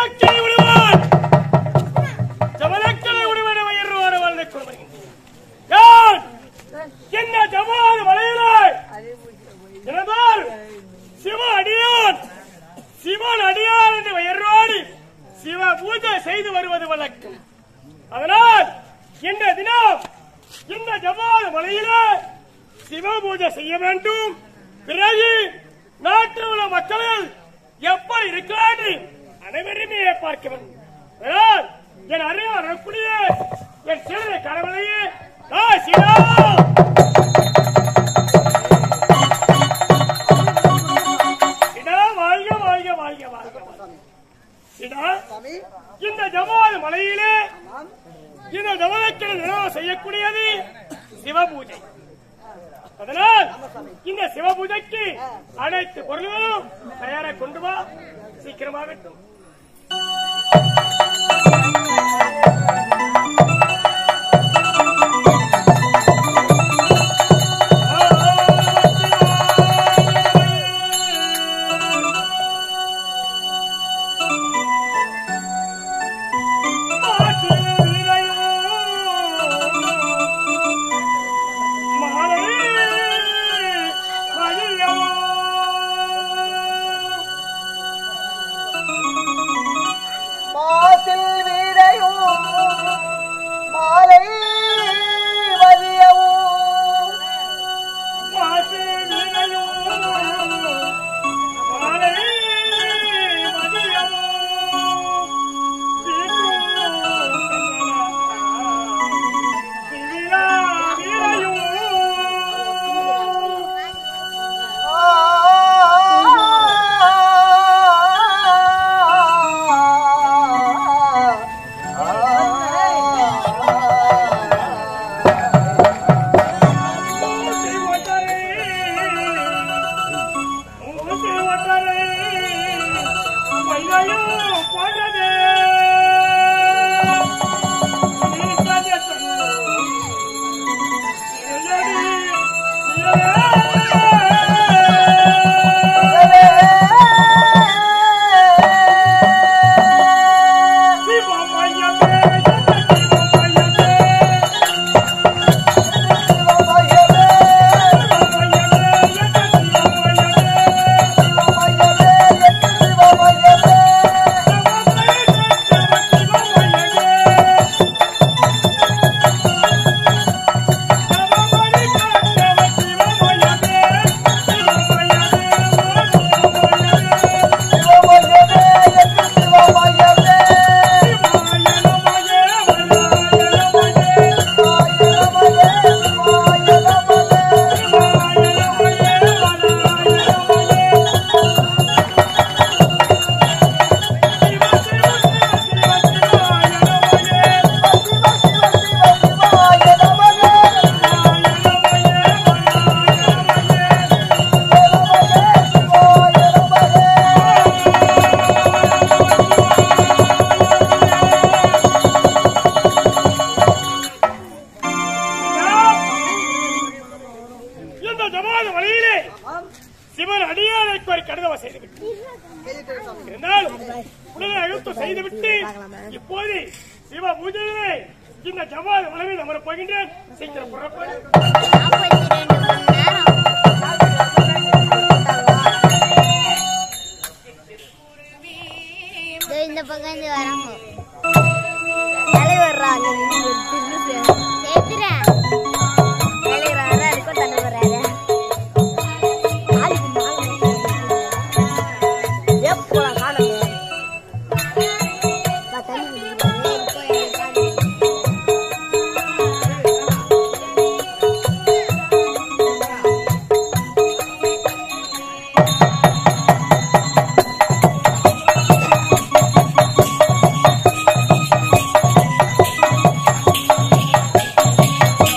ஜமதக்கனை விடுவான் ஜமதக்கனை விடுவன வயிறுவார வாழ்ந்த குடும்பம் யார் என்ன ஜமாது வளையலே எனதார் சிவ அடியான் சிவன் அடியான் என்று வயிறோடி சிவ பூஜை செய்து வருவது வழக்கம் அதனால் இந்த தினம் இந்த ஜமாது மலையிலே சிவ பூஜை செய்ய வேண்டும் பிறகு நாட்டில் உள்ள மக்கள் எப்படி இருக்கிறார்கள் அனைவருமே பார்க்க வேண்டும் அதனால் என் அறிவு வரக்கூடிய என் சிறந்த கடவுளையே நான் சிவா சிடா வாழ்க வாழ்க வாழ்க வாழ்க வாழ்க. சிடா சுவாமி இந்த ஜமால் மலையிலே ஆமாம் இந்த ஜமதக்கிழமை நினைவு செய்யக்கூடியது சிவபூஜை அதனால் இந்த சிவபூஜைக்கு அனைத்து பொருள்களும் தயாராக கொண்டு வா சீக்கிரமாகட்டும் மாசில் வீரையும் மாலை மதியவும் இந்த ஜமாத வழியிலே சிவன் அடியாருக்கு ஒரு கடிதம் செய்துவிட்டு இருந்தாலும் உடனே அழுத்து செய்துவிட்டு இப்போது சிவ பூஜையிலே இந்த ஜமாத வளவில் அமரப் போகின்றேன் சீக்கிரம் புறப்படு நாற்பத்தி ரெண்டு மணி நேரம் இதோ இந்த பக்கம் இருந்து வராங்க தலைவர் சேர்த்துறேன் தலைவர் அதான் இருக்கும் தலைவர் ஆ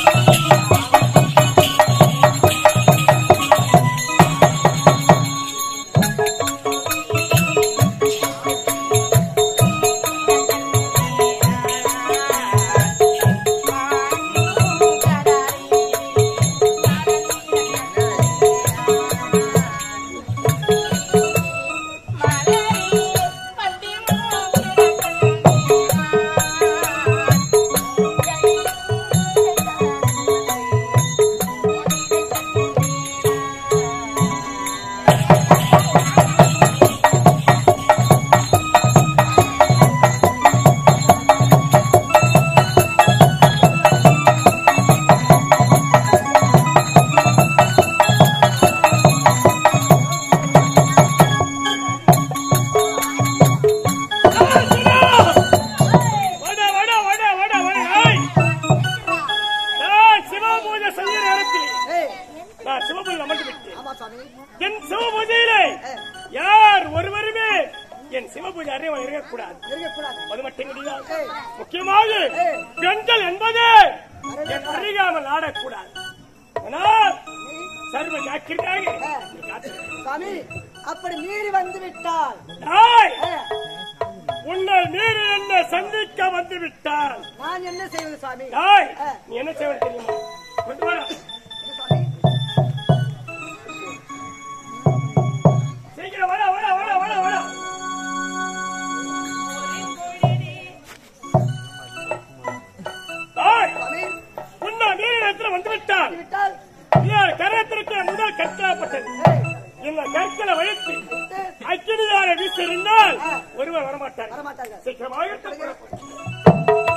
பூஜை அறியவன் இருக்கக்கூடாது இருக்கக்கூடாது அது மட்டும் கிடையாது முக்கியமாக பெண்கள் என்பது என் அறியாமல் ஆடக்கூடாது ஆனால் சர்வ ஜாக்கிரதையாக நீ காத்து. சாமி அப்படி மீறி வந்து விட்டால் நாய், ஆ, உன்னை மீறி என்னை சந்திக்க வந்து விட்டால் நான் என்ன செய்வது சாமி நாய், ஆ. நீ என்ன செய்வது தெரியுமா கொண்டு வாடா. என்ன சாமி சீக்கிரம் வாடா வாடா வாடா வாடா வாடா நாய், சாமி உன்னை மீறி இடத்துல வந்து விட்டால் விட்டால் நீ கரத்திற்கு முதல் கற்கப்பட்டது ஏய், இந்த கற்களை வைத்து விட்டு அக்கினியாரை வீசிருந்தால் ஒருவர் வரமாட்டார் வரமாட்டார்கள் சீக்கிரமாக புறப்படு.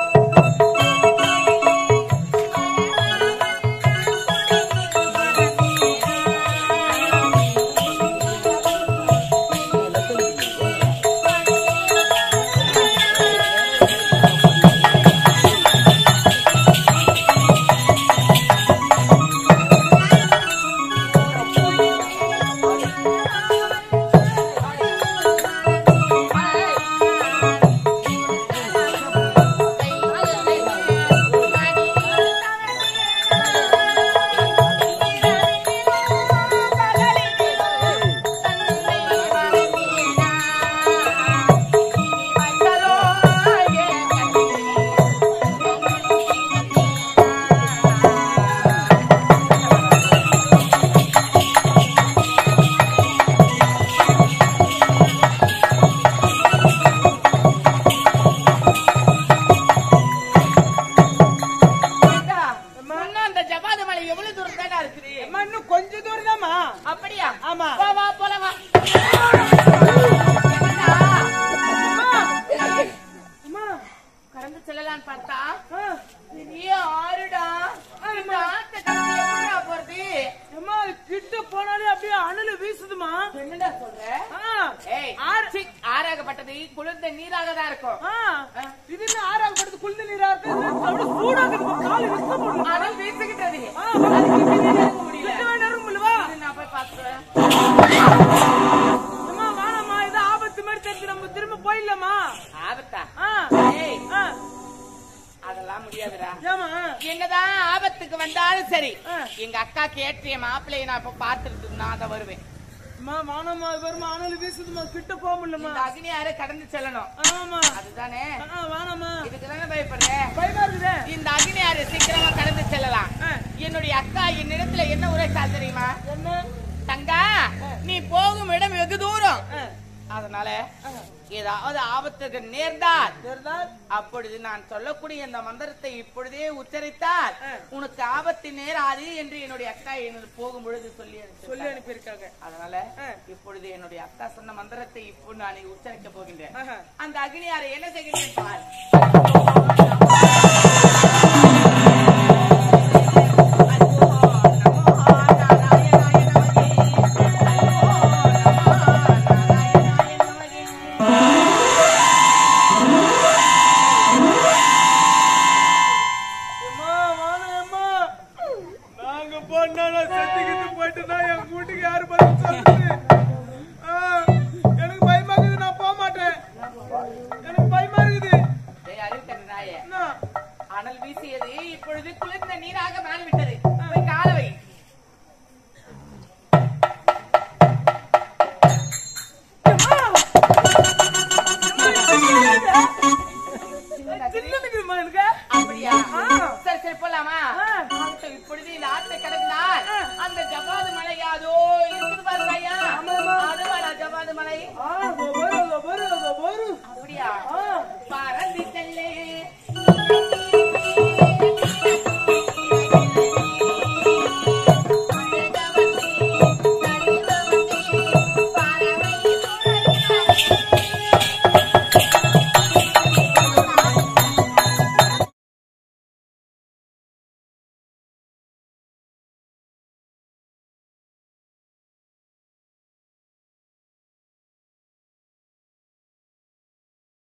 இன்னும் அந்த ஜபாது மலை எவ்வளவு தூரம் தானே இருக்குது அம்மா இன்னும் கொஞ்ச தூரம் தாமா அப்படியா ஆமா. வா வா போலாம் வா அம்மா கடந்து செல்லலான்னு பார்த்தா ஆ, பெரிய ஆறுடா இந்த ஆத்த கடந்து எப்படிடா போறது அம்மா கிட்ட போனாலே அப்படியே அனல் வீசுதுமா என்னடா சொல்ற ஆ, ஏய் சி, ஆறாகப்பட்டது குளிர்ந்த நீராக தான் இருக்கும் ஆ, இது என்ன ஆறாகப்படுது குளிர்ந்த நீரா இருக்கு இது அப்படியே சூடாக்குது கால் இருக்க முடியல ஆனால் வீசுகிட்டது ஆ, அதுக்கு பின்னாடி இருக்க முடியல கிட்ட வேணா இருக்கும்லவா? இது நான் போய் பார்த்துறேன் அம்மா வேணாம்மா இது ஆபத்து மாதிரி தெரிஞ்சு நம்ம திரும்ப போயிடலாமா ஆபத்தா ஆ, ஏய் ஆ, அதெல்லாம் முடியாதுடா ஏம்மா என்னதான் ஆபத்துக்கு வந்தாலும் சரி ஆ. எங்க அக்காக்கு ஏற்றிய மாப்பிள்ளையை நான் இப்ப பார்த்துட்டு நான் தான் வருவேன் அம்மா வானம்மா வருமா அனல் வீசுதுமா கிட்ட போக முடியலம்மா இந்த அக்னியார கடந்து செல்லணும் ஆமா அதுதானே ஆ, வேணாம்மா இதுக்கு தானே பயப்படுற பயமா இருக்குதே இந்த அக்னியார சீக்கிரமா கடந்து செல்லலாம் என்னுடைய அக்கா என்னிடத்துல என்ன உரைத்தால் தெரியுமா என்ன தங்கா நீ போகும் இடம் வெகு தூரம் ஆ, அதனால ஏதாவது ஆபத்துக்கு நேர்ந்தால் சரிதான் அப்பொழுது நான் சொல்லக்கூடிய இந்த மந்திரத்தை இப்பொழுதே உச்சரித்தால் ஆ. உனக்கு ஆபத்து நேராது என்று என்னுடைய அக்கா என்னோட போகும் பொழுது சொல்லி சொல்லி சொல்லி அனுப்பியிருக்காங்க அதனால ஆ. இப்பொழுது என்னுடைய அக்கா சொன்ன மந்திரத்தை இப்போ நான் உச்சரிக்க போகின்றேன் ஆஹா. அந்த அக்னியாரை என்ன செய்கிறேன் பார் அம்மா வானம் அம்மா நாங்க போனா செத்துக்கிட்டு போயிட்டு தான் என் வீட்டுக்கு யாரு பதில் சொல்றது ஆ, எனக்கு பயமா இருக்குது நான் போக மாட்டேன் எனக்கு பயமா இருக்குது டேய், அறிவுக்கட்ட நாயே. என்ன? அனல் வீசியது இப்பொழுது குளிர்ந்த நீராக மாறிவிட்டது போய் கால வை சில்லுன்னு இருக்குதும்மா எனக்கு அப்படியா ஆ. சரி சரி போலாமா ஆ. ஆகட்டும், இப்பொழுது இந்த ஆற்றை கடந்தால் அந்த ஜபாது மலை யாதோ இருக்குது பாருங்க ஐயா அதுவாடா ஜபாது மலை ஆ, இதோ வரும், இதோ வரும், இதோ வரும். அப்படியா